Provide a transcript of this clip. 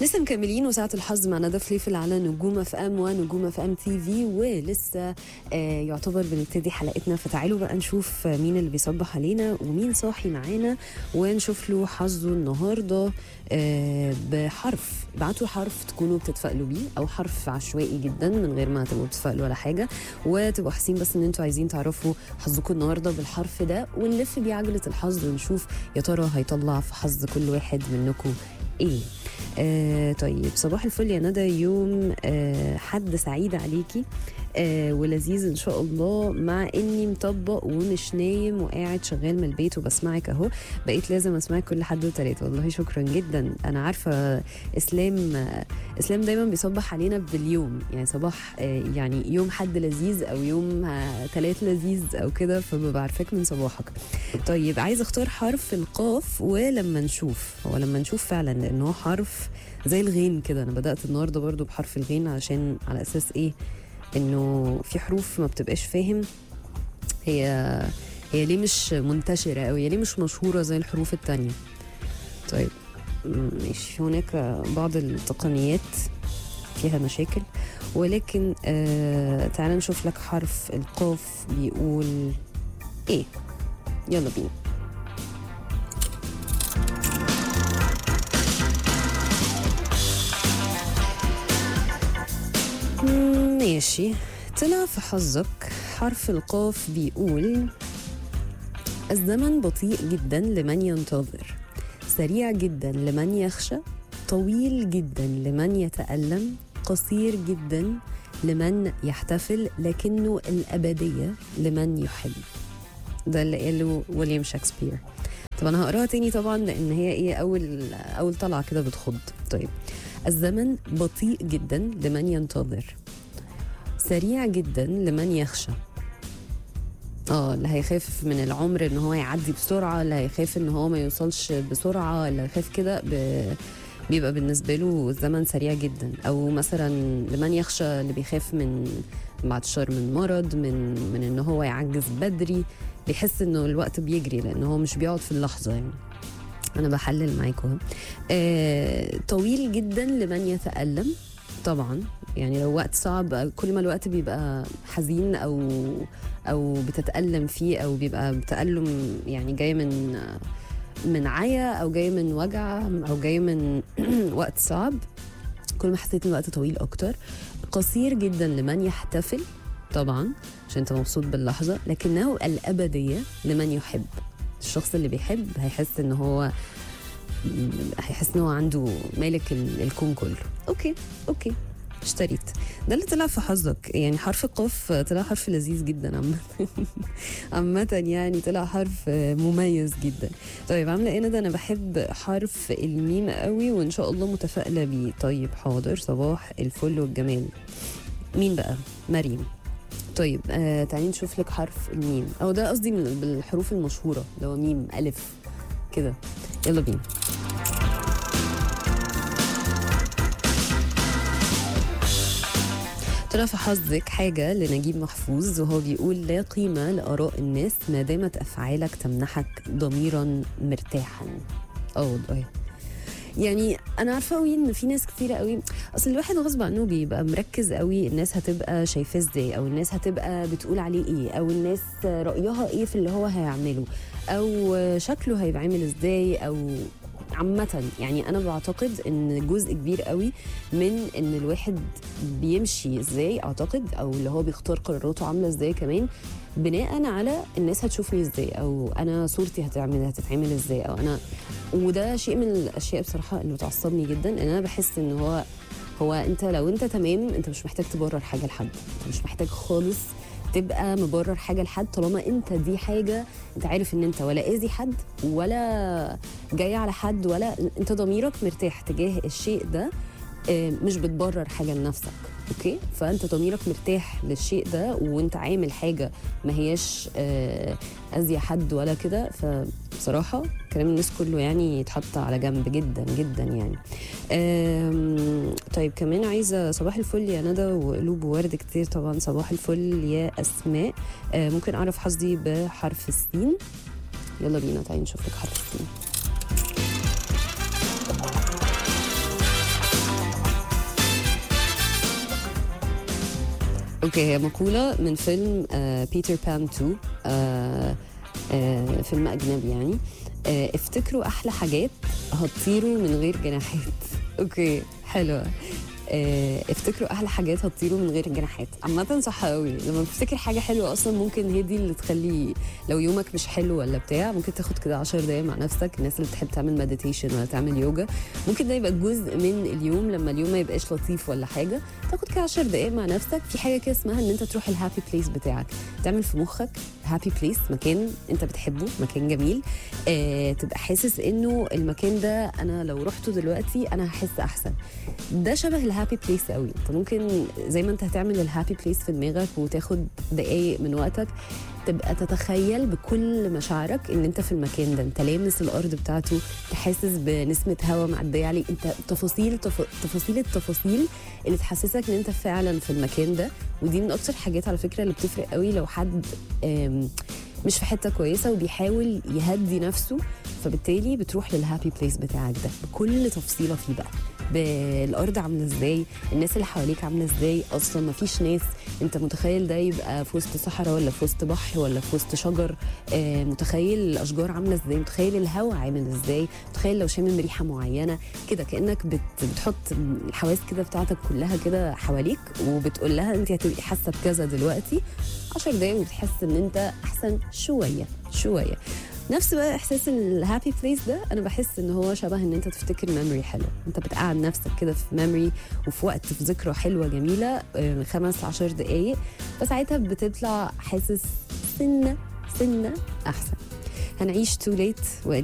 لسه مكملين وساعة الحظ مع ندى فليفل على نجوم اف ام ونجوم اف ام تي في ولسه آه يعتبر بنبتدي حلقتنا فتعالوا بقى نشوف مين اللي بيصبح علينا ومين صاحي معانا ونشوف له حظه النهارده آه بحرف ابعتوا حرف تكونوا بتتفائلوا بيه او حرف عشوائي جدا من غير ما تبقوا بتتفائلوا ولا حاجه وتبقوا حاسين بس ان انتوا عايزين تعرفوا حظكم النهارده بالحرف ده ونلف بيه عجله الحظ ونشوف يا ترى هيطلع في حظ كل واحد منكم ايه آه طيب صباح الفل يا ندى يوم آه حد سعيد عليكي آه ولذيذ ان شاء الله مع اني مطبق ومش نايم وقاعد شغال من البيت وبسمعك اهو بقيت لازم اسمعك كل حد وتلاتة والله شكرا جدا انا عارفه اسلام آه اسلام دايما بيصبح علينا باليوم يعني صباح آه يعني يوم حد لذيذ او يوم آه تلات لذيذ او كده فببقى عارفاك من صباحك طيب عايز اختار حرف القاف ولما نشوف هو لما نشوف فعلا لان هو حرف زي الغين كده انا بدات النهارده برضو بحرف الغين علشان على اساس ايه انه في حروف ما بتبقاش فاهم هي هي ليه مش منتشره او هي ليه مش مشهوره زي الحروف التانية طيب ماشي هناك بعض التقنيات فيها مشاكل ولكن آه تعال نشوف لك حرف القاف بيقول ايه يلا بينا ماشي طلع في حظك حرف القاف بيقول الزمن بطيء جدا لمن ينتظر سريع جدا لمن يخشى طويل جدا لمن يتألم قصير جدا لمن يحتفل لكنه الأبدية لمن يحب ده اللي قاله ويليام شكسبير طب انا هقراها تاني طبعا لان هي ايه اول اول طلعه كده بتخض طيب الزمن بطيء جدا لمن ينتظر سريع جدا لمن يخشى اه اللي هيخاف من العمر ان هو يعدي بسرعه اللي هيخاف ان هو ما يوصلش بسرعه اللي هيخاف كده ب... بيبقى بالنسبه له الزمن سريع جدا او مثلا لمن يخشى اللي بيخاف من بعد الشر من مرض من من ان هو يعجز بدري بيحس انه الوقت بيجري لان هو مش بيقعد في اللحظه يعني انا بحلل معاكم آه طويل جدا لمن يتالم طبعا يعني لو وقت صعب كل ما الوقت بيبقى حزين او او بتتالم فيه او بيبقى تالم يعني جاي من من عيا او جاي من وجع او جاي من وقت صعب كل ما حسيت الوقت طويل اكتر قصير جدا لمن يحتفل طبعا عشان انت مبسوط باللحظه لكنه الابديه لمن يحب الشخص اللي بيحب هيحس ان هو هيحس ان هو عنده مالك الكون كله اوكي اوكي اشتريت ده اللي طلع في حظك يعني حرف القاف طلع حرف لذيذ جدا عامة عامة يعني طلع حرف مميز جدا طيب عاملة ايه ده انا بحب حرف الميم قوي وان شاء الله متفائلة بيه طيب حاضر صباح الفل والجمال مين بقى مريم طيب آه تعالي نشوف لك حرف الميم او ده قصدي بالحروف المشهورة اللي هو ميم الف كده يلا بينا طلع في حظك حاجة لنجيب محفوظ وهو بيقول لا قيمة لآراء الناس ما دامت أفعالك تمنحك ضميرا مرتاحا اه والله يعني انا عارفه قوي ان في ناس كتيره قوي اصل الواحد غصب عنه بيبقى مركز قوي الناس هتبقى شايفاه ازاي او الناس هتبقى بتقول عليه ايه او الناس رايها ايه في اللي هو هيعمله او شكله هيبقى عامل ازاي او عامة يعني أنا بعتقد إن جزء كبير قوي من إن الواحد بيمشي إزاي أعتقد أو اللي هو بيختار قراراته عاملة إزاي كمان بناء على الناس هتشوفني إزاي أو أنا صورتي هتعمل هتتعمل إزاي أو أنا وده شيء من الأشياء بصراحة اللي بتعصبني جدا إن أنا بحس إن هو هو أنت لو أنت تمام أنت مش محتاج تبرر حاجة لحد أنت مش محتاج خالص تبقى مبرر حاجه لحد طالما انت دي حاجه انت عارف ان انت ولا اذي حد ولا جاي على حد ولا انت ضميرك مرتاح تجاه الشيء ده مش بتبرر حاجه لنفسك اوكي فانت ضميرك مرتاح للشيء ده وانت عامل حاجه ما هياش اذي حد ولا كده فبصراحه كلام الناس كله يعني يتحط على جنب جدا جدا يعني طيب كمان عايزه صباح الفل يا ندى وقلوب وورد كتير طبعا صباح الفل يا اسماء ممكن اعرف حظي بحرف السين يلا بينا تعالي نشوف لك حرف السين اوكي هي مقولة من فيلم بيتر بان 2 آه آه فيلم أجنبي يعني آه افتكروا أحلى حاجات هتطيروا من غير جناحات اوكي حلوة آه، افتكروا احلى حاجات هتطيروا من غير جناحات عامه صح قوي لما بتفتكر حاجه حلوه اصلا ممكن هي دي اللي تخلي لو يومك مش حلو ولا بتاع ممكن تاخد كده 10 دقايق مع نفسك الناس اللي بتحب تعمل مديتيشن ولا تعمل يوجا ممكن ده يبقى جزء من اليوم لما اليوم ما يبقاش لطيف ولا حاجه تاخد كده 10 دقايق مع نفسك في حاجه كده اسمها ان انت تروح الهابي بليس بتاعك تعمل في مخك هابي بليس مكان انت بتحبه مكان جميل آه تبقى حاسس انه المكان ده انا لو رحته دلوقتي انا هحس احسن ده شبه الهابي بليس قوي انت ممكن زي ما انت هتعمل الهابي بليس في دماغك وتاخد دقايق من وقتك تبقى تتخيل بكل مشاعرك ان انت في المكان ده انت لامس الارض بتاعته تحسس بنسمه هواء معديه عليه انت تفاصيل تف... تفاصيل التفاصيل اللي تحسسك ان انت فعلا في المكان ده ودي من اكتر الحاجات على فكره اللي بتفرق قوي لو حد آم، مش في حته كويسه وبيحاول يهدي نفسه فبالتالي بتروح للهابي بليس بتاعك ده بكل تفصيله فيه بقى بالارض عامله ازاي الناس اللي حواليك عامله ازاي اصلا ما فيش ناس انت متخيل ده يبقى في وسط صحراء ولا في وسط بحر ولا في وسط شجر آه متخيل الاشجار عامله ازاي متخيل الهواء عامل ازاي متخيل لو شامم ريحه معينه كده كانك بت بتحط الحواس كده بتاعتك كلها كده حواليك وبتقول لها انت هتبقي حاسه بكذا دلوقتي 10 دقايق وبتحس ان انت احسن شويه شويه نفس بقى احساس الهابي بليس ده انا بحس ان هو شبه ان انت تفتكر ميموري حلوه انت بتقعد نفسك كده في ميموري وفي وقت في ذكرى حلوه جميله آه، خمس عشر دقايق فساعتها بتطلع حاسس سنه سنه احسن هنعيش تو ليت